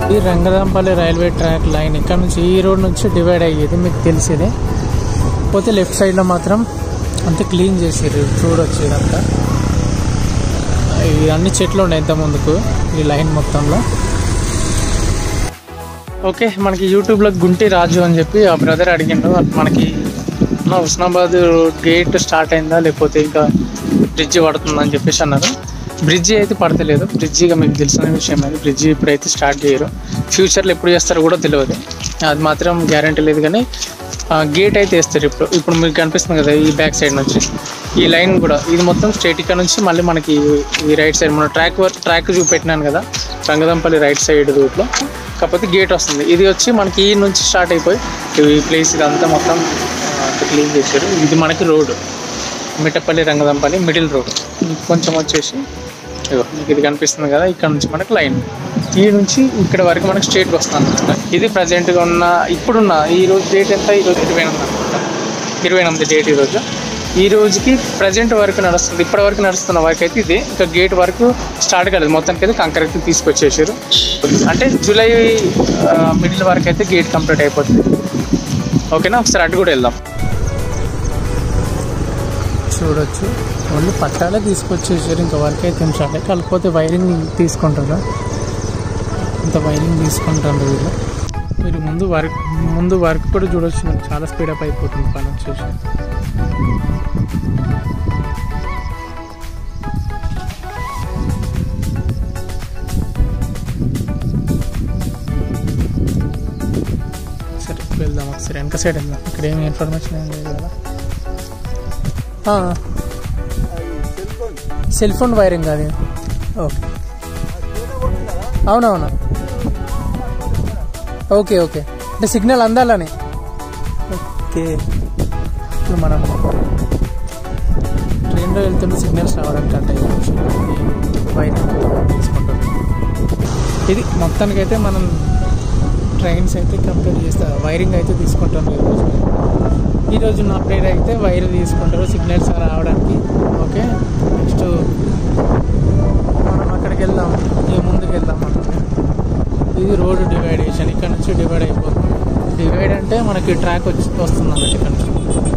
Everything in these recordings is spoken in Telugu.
ఈ రంగదాంపల్లి రైల్వే ట్రాక్ లైన్ ఇక్కడ నుంచి ఈ రోడ్ నుంచి డివైడ్ అయ్యేది మీకు తెలిసేదే పోతే లెఫ్ట్ సైడ్లో మాత్రం అంత క్లీన్ చేసారు చూడొచ్చు ఇదంతా ఈ అన్ని చెట్లు ఉన్నాయి ఇంత ముందుకు ఈ లైన్ మొత్తంలో ఓకే మనకి యూట్యూబ్లో గుంటి రాజు అని చెప్పి ఆ బ్రదర్ అడిగిండు మనకి మన హుస్నాబాద్ గేట్ స్టార్ట్ అయిందా లేకపోతే ఇంకా బ్రిడ్జి పడుతుందా అని చెప్పేసి అన్నారు బ్రిడ్జి అయితే పడతలేదు బ్రిడ్జిగా మీకు తెలిసిన విషయం అది బ్రిడ్జి ఇప్పుడైతే స్టార్ట్ చేయరు ఫ్యూచర్లో ఎప్పుడు చేస్తారో కూడా తెలియదు అది మాత్రం గ్యారంటీ లేదు కానీ గేట్ అయితే వేస్తారు ఇప్పుడు ఇప్పుడు మీకు కనిపిస్తుంది కదా ఈ బ్యాక్ సైడ్ నుంచి ఈ లైన్ కూడా ఇది మొత్తం స్ట్రేట్ ఇక్కడ నుంచి మళ్ళీ మనకి ఈ రైట్ సైడ్ మన ట్రాక్ వర్క్ ట్రాక్ చూపెట్టినాను కదా రంగదంపల్లి రైట్ సైడ్ రూట్లో కాకపోతే గేట్ వస్తుంది ఇది వచ్చి మనకి ఈ నుంచి స్టార్ట్ అయిపోయి ఈ ప్లేస్ ఇదంతా మొత్తం క్లీన్ చేశారు ఇది మనకి road Mittapalli Rangadampalli middle road కొంచెం వచ్చేసి ఇదిగో మీకు ఇది కనిపిస్తుంది కదా ఇక్కడ నుంచి మనకి లైన్ ఈ నుంచి ఇక్కడ వరకు మనకి స్ట్రేట్గా వస్తుంది అనమాట ఇది ప్రజెంట్గా ఉన్న ఇప్పుడున్న ఈ రోజు డేట్ ఎంత ఈ రోజు ఇరవై ఎనిమిది అనమాట ఇరవై ఎనిమిది డేట్ ఈ రోజు ఈ రోజుకి ప్రజెంట్ వరకు నడుస్తుంది ఇప్పటి వరకు నడుస్తున్న వరకు అయితే ఇది ఇంకా గేట్ వరకు స్టార్ట్ కాలేదు మొత్తానికి అయితే కంకర అయితే తీసుకొచ్చేసారు అంటే జూలై మిడిల్ వరకు అయితే గేట్ కంప్లీట్ అయిపోతుంది ఓకేనా ఒకసారి అటు కూడా వెళ్దాం చూడొచ్చు ఓన్లీ పట్టాలే తీసుకొచ్చేసారు ఇంకా వర్క్ అయితే ఏం స్టార్ట్ కాకపోతే వైరింగ్ తీసుకుంటారు ఇంత వైరింగ్ తీసుకుంటారు వీళ్ళు మీరు ముందు వర్క్ ముందు వర్క్ కూడా చూడొచ్చు మీకు చాలా స్పీడప్ అయిపోతుంది పని వచ్చేసి సరే వెళ్దాం ఒకసారి వెనక సైడ్ వెళ్దాం ఇక్కడ ఏమి ఇన్ఫర్మేషన్ ఏం లేదు కదా ఆ. సెల్ ఫోన్ వైరింగ్ అది ఓకే అవునవును ఓకే ఓకే అంటే సిగ్నల్ అందాలని ఓకే ఇప్పుడు మనం ట్రైన్లో వెళ్తుంటే సిగ్నల్స్ రావడానికి అంటే వైరింగ్ తీసుకుంటాం ఇది మొత్తానికైతే మనం ట్రైన్స్ అయితే కంప్లీట్ చేస్తా వైరింగ్ అయితే తీసుకుంటాం ఈరోజు ఈరోజు నా అప్డేట్ అయితే వైర్ తీసుకుంటారు సిగ్నల్స్ రావడానికి ఓకే నెక్స్ట్ మనం అక్కడికి వెళ్దాం ఇక ముందుకు వెళ్దాం మనం ఇది రోడ్ డివైడేషన్ ఇక్కడ నుంచి డివైడ్ అయిపోతుంది డివైడ్ అంటే మనకి ట్రాక్ వచ్చి వస్తుంది అన్నమాట ఇక్కడ నుంచి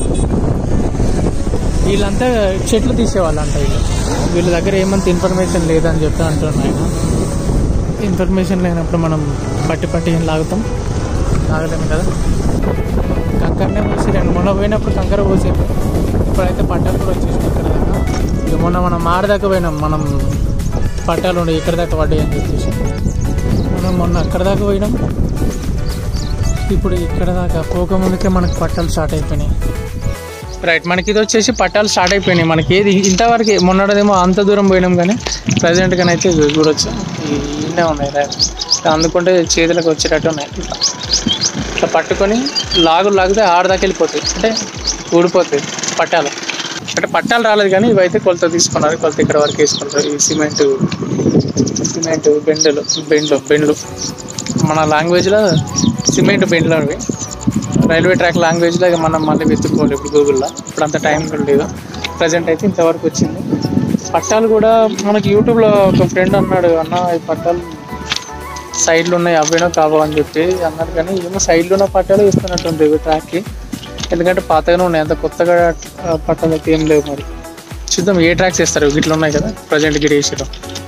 వీళ్ళంతా చెట్లు తీసేవాళ్ళంట వీళ్ళు వీళ్ళ దగ్గర ఏమంత ఇన్ఫర్మేషన్ లేదని చెప్పి అంటున్నాను ఆయన ఇన్ఫర్మేషన్ లేనప్పుడు మనం పట్టి పట్టి ఏం లాగుతాం లాగలేము కదా కంకరనే పోసిరండి మొన్న పోయినప్పుడు కంకర పోసారు ఇప్పుడైతే పట్టాలు కూడా వచ్చేసినాయి ఇక్కడ దాకా ఇక మొన్న మనం మాడ దాకా పోయినాం మనం పట్టాలు ఉండే ఇక్కడ దాకా పడ్డాయి అని చెప్పేసి మనం మొన్న అక్కడ దాకా పోయినాం ఇప్పుడు ఇక్కడ దాకా పోకముందుకే మనకు పట్టాలు స్టార్ట్ అయిపోయినాయి రైట్ మనకి ఇది వచ్చేసి పట్టాలు స్టార్ట్ అయిపోయినాయి మనకి ఏది ఇంతవరకు మొన్నటిదేమో అంత దూరం పోయినాం కానీ ప్రజెంట్గానే అయితే ఇది చూడొచ్చు ఇన్నే ఉన్నాయి రైట్ అందుకుంటే చేతులకు వచ్చేటట్టు ఉన్నాయి ఇట్లా ఇట్లా పట్టుకొని లాగు లాగితే ఆడదాకా వెళ్ళిపోతాయి అంటే ఊడిపోతాయి పట్టాలు అంటే పట్టాలు రాలేదు కానీ ఇవైతే కొలత తీసుకున్నారు కొలత ఇక్కడ వరకు వేసుకుంటారు ఈ సిమెంట్ సిమెంట్ బెండలు బెండ్లు బెండ్లు మన లాంగ్వేజ్లో సిమెంట్ బెండ్లు అవి రైల్వే ట్రాక్ లాంగ్వేజ్లో ఇక మనం మళ్ళీ వెతుక్కోవాలి ఇప్పుడు గూగుల్లో ఇప్పుడు అంత టైం కూడా లేదు ప్రజెంట్ అయితే ఇంతవరకు వచ్చింది పట్టాలు కూడా మనకి యూట్యూబ్లో ఒక ఫ్రెండ్ అన్నాడు అన్న ఈ పట్టాలు సైడ్లు ఉన్నాయి అవేనో కావో అని చెప్పి అన్నారు కానీ ఏమో సైడ్లో ఉన్న పట్టాలు ఇస్తున్నట్టుంది ట్రాక్కి ఎందుకంటే పాతగానే ఉన్నాయి అంత కొత్తగా ఆ, పట్టాలు అయితే ఏం లేవు మరి చూద్దాం ఏ ట్రాక్స్ ఇస్తారు ఇట్లా ఉన్నాయి కదా ప్రజెంట్ గిడ వేసారు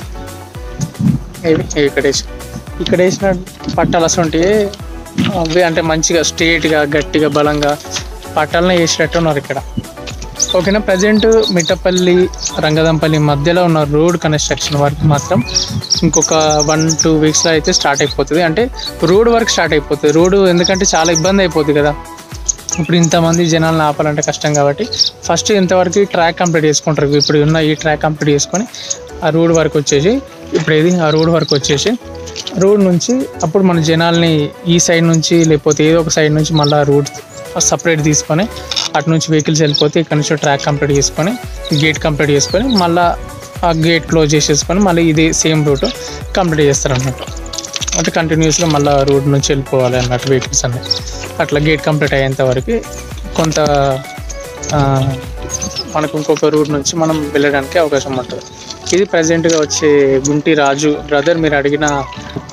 ఇవి ఇవి ఇక్కడ వేసి ఇక్కడ వేసిన పట్టాలు అసలు అవి అంటే మంచిగా స్ట్రేట్గా గట్టిగా బలంగా పట్టాలనే వేసినట్టు ఉన్నారు ఇక్కడ ఓకేనా ప్రజెంట్ మిట్టపల్లి రంగదంపల్లి మధ్యలో ఉన్న రోడ్ కన్స్ట్రక్షన్ వర్క్ మాత్రం ఇంకొక వన్ టూ వీక్స్లో అయితే స్టార్ట్ అయిపోతుంది అంటే రోడ్ వర్క్ స్టార్ట్ అయిపోతుంది రోడ్డు ఎందుకంటే చాలా ఇబ్బంది అయిపోతుంది కదా ఇప్పుడు ఇంతమంది జనాలను ఆపాలంటే కష్టం కాబట్టి ఫస్ట్ ఇంతవరకు ట్రాక్ కంప్లీట్ చేసుకుంటారు ఇప్పుడు ఉన్న ఈ ట్రాక్ కంప్లీట్ చేసుకొని ఆ రోడ్ వరకు వచ్చేసి ఇప్పుడు ఏది ఆ రోడ్ వరకు వచ్చేసి రోడ్ నుంచి అప్పుడు మన జనాల్ని ఈ సైడ్ నుంచి లేకపోతే ఏదో ఒక సైడ్ నుంచి మళ్ళీ రోడ్ సపరేట్ తీసుకొని అటు నుంచి వెహికల్స్ వెళ్ళిపోతే ఇక్కడ నుంచి ట్రాక్ కంప్లీట్ చేసుకొని గేట్ కంప్లీట్ చేసుకొని మళ్ళీ ఆ గేట్ క్లోజ్ చేసేసుకొని మళ్ళీ ఇదే సేమ్ రూట్ కంప్లీట్ చేస్తారు అన్నట్టు అంటే కంటిన్యూస్గా మళ్ళీ రోడ్ నుంచి వెళ్ళిపోవాలి అన్నట్టు వెహికల్స్ అన్ని అట్లా గేట్ కంప్లీట్ అయ్యేంత వరకు కొంత ఆ, మనకు ఇంకొక రూట్ నుంచి మనం వెళ్ళడానికి అవకాశం ఉంటుంది ఇది ప్రజెంట్గా వచ్చే గుంటి రాజు బ్రదర్ మీరు అడిగిన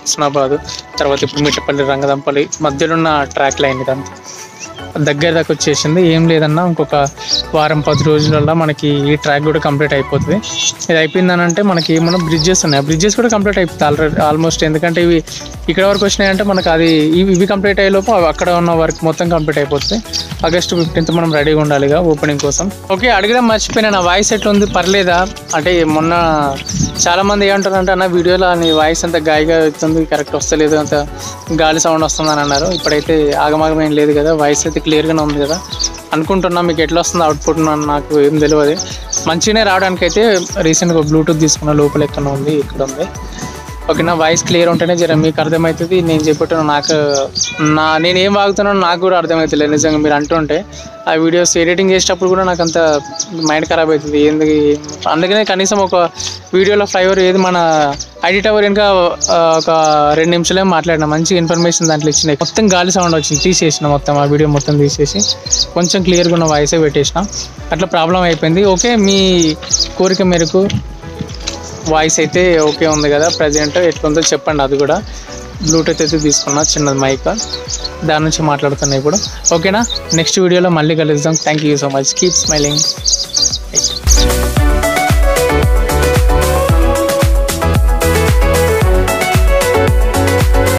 హుస్నాబాద్ తర్వాత ఇప్పుడు మిట్టపల్లి రంగదంపల్లి మధ్యలో ఉన్న ట్రాక్ లైన్ ఇదంతా దగ్గర దాకా వచ్చేసింది ఏం లేదన్నా ఇంకొక వారం పది రోజులలో మనకి ఈ ట్రాక్ కూడా కంప్లీట్ అయిపోతుంది ఇది అయిపోయిందని అంటే మనకి ఏమన్నా బ్రిడ్జెస్ ఉన్నాయి బ్రిడ్జెస్ కూడా కంప్లీట్ అయిపోతుంది ఆల్రెడీ ఆల్మోస్ట్ ఎందుకంటే ఇవి ఇక్కడ వరకు వచ్చినాయంటే మనకు అది ఇవి ఇవి కంప్లీట్ అయ్యేలోపు అవి అక్కడ ఉన్న వర్క్ మొత్తం కంప్లీట్ అయిపోతుంది ఆగస్ట్ ఫిఫ్టీన్త్ మనం రెడీగా ఉండాలిగా ఓపెనింగ్ కోసం ఓకే అడగడం మర్చిపోయినా నా వాయిస్ ఎట్లా ఉంది పర్లేదా అంటే మొన్న చాలా మంది ఏమంటారంటే అన్న వీడియోలో నీ వాయిస్ అంత గాయగా అవుతుంది కరెక్ట్ వస్తలేదు అంత గాలి సౌండ్ వస్తుందని అన్నారు ఇప్పుడైతే ఆగమాగం ఏం లేదు కదా వాయిస్ అయితే క్లియర్గానే ఉంది కదా అనుకుంటున్నా మీకు ఎట్లా వస్తుంది అవుట్పుట్ నాకు ఏం తెలియదు మంచిగానే రావడానికి అయితే రీసెంట్గా బ్లూటూత్ తీసుకున్న లోపల ఎక్కడ ఉంది ఇక్కడ ఉంది ఓకేనా వాయిస్ క్లియర్ ఉంటేనే జర మీకు అర్థమవుతుంది నేను చెప్పట్టు నాకు నా నేను ఏం వాగుతున్నానో నాకు కూడా అర్థమవుతుంది నిజంగా మీరు అంటుంటే ఆ వీడియోస్ ఎడిటింగ్ చేసేటప్పుడు కూడా నాకు అంత మైండ్ ఖరాబ్ అవుతుంది ఏంది అందుకనే కనీసం ఒక వీడియోలో ఫ్లైవర్ ఏది మన ఎడిట్ అవర్ ఇంకా ఆ, ఒక రెండు నిమిషాలే మాట్లాడిన మంచి ఇన్ఫర్మేషన్ దాంట్లో ఇచ్చిన మొత్తం గాలి సౌండ్ వచ్చింది తీసేసిన మొత్తం ఆ వీడియో మొత్తం తీసేసి కొంచెం క్లియర్గా ఉన్న వాయిసే పెట్టేసిన అట్లా ప్రాబ్లం అయిపోయింది ఓకే మీ కోరిక మేరకు వాయిస్ అయితే ఓకే ఉంది కదా ప్రజెంట్ ఎట్లుందో చెప్పండి అది కూడా బ్లూటూత్ అయితే తీసుకున్నా చిన్నది మైక్ దాని నుంచి మాట్లాడుతున్నా ఇప్పుడు ఓకేనా నెక్స్ట్ వీడియోలో మళ్ళీ కలుద్దాం thank you so much keep smiling